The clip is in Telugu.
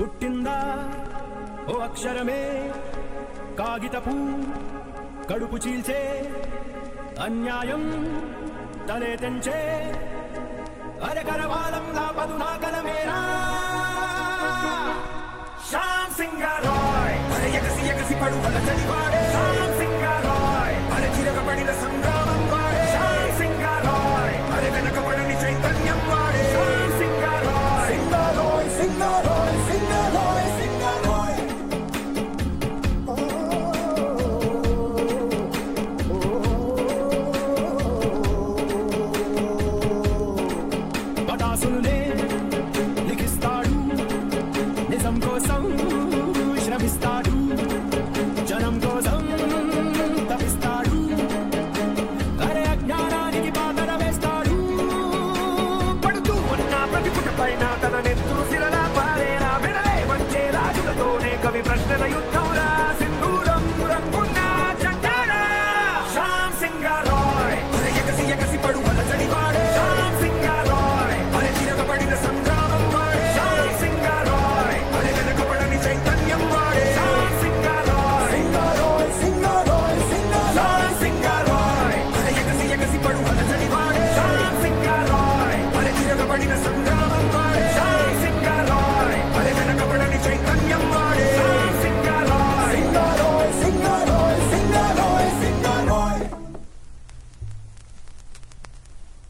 పుట్టిందా ఓ అక్షరమే కాగితపు కడుపు చీల్చే అన్యాయం తలే తెంచే అరకరవాలం లాపదు నా కలమేరా శ్యామ్ సింగ్ రాయ్ అరే ఎగసి ఎగసి పడు వల్ల చలివాడే శ్యామ్ సింగ్ రాయ్ అరే చిరగబడిన సంగ్రామం వాడే శ్యామ్ సింగ్ రాయ్ అరే వెనకబడని చైతన్యం వాడే శ్యామ్ సింగ్ రాయ్ సింగారోయ్ సింగారోయ్ సింగారోయ్ సింగారోయ్ పటాసుల్ని